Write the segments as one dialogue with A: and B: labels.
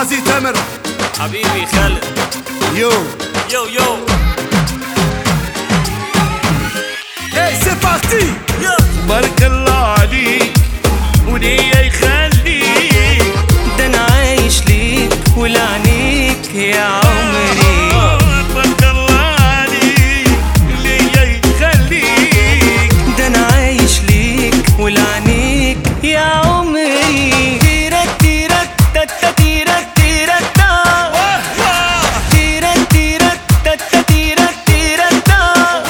A: غازي تامر
B: حبيبي خالد
A: يو
B: يو يو
A: اي سي بارتي
B: يو
C: بارك الله عليك وليا يخليك
D: ده انا عايش ليك ولعنيك يا عمري
C: بارك الله عليك ليا يخليك
D: ده انا عايش ليك ولعنيك يا عمري تيرك تيرك تتا تيرك تيرك تا تيرك تيرك تتا تيرك تيرك تا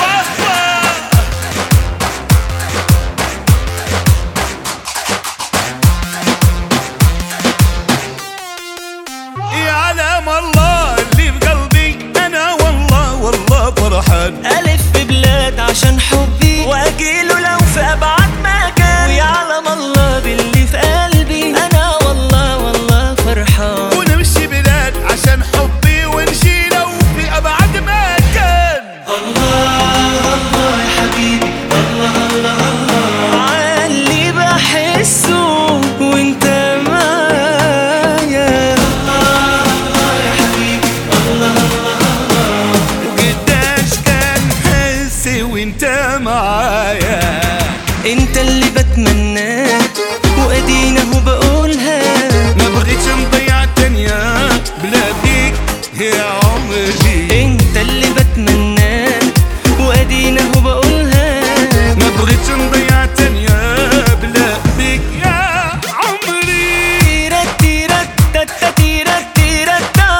C: يعلم الله اللي في قلبي انا والله والله فرحان
D: ألف في بلاد عشان حبي وأجيله لو في أبعد مكان ويعلم الله باللي في قلبي أنا والله والله فرحان
C: ونمشي بلاد عشان حبي ونشي لو في ابعد مكان
D: عاللي بحسه وانت معايا
C: وقداش كان حسي وانت معايا
D: انت اللي بتمناه وادينا هو بقولها
C: ما بغيتش نضيع الدنيا بلا بيك يا عمري
D: انت اللي بتمناه وادينا هو بقولها
C: ما بغيتش نضيع الدنيا بلا بيك يا عمري
D: تيرك تيرك تتا تيرك تيرك تا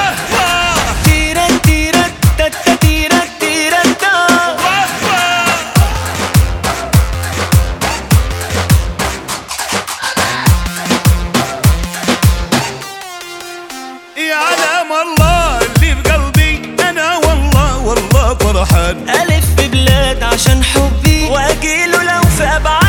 D: تيرك تيرك تتا تيرك تيرك تا
C: يعلم الله اللي في قلبي انا والله والله فرحان
D: ألف في بلاد عشان حبي وأجيله لو في أبعاد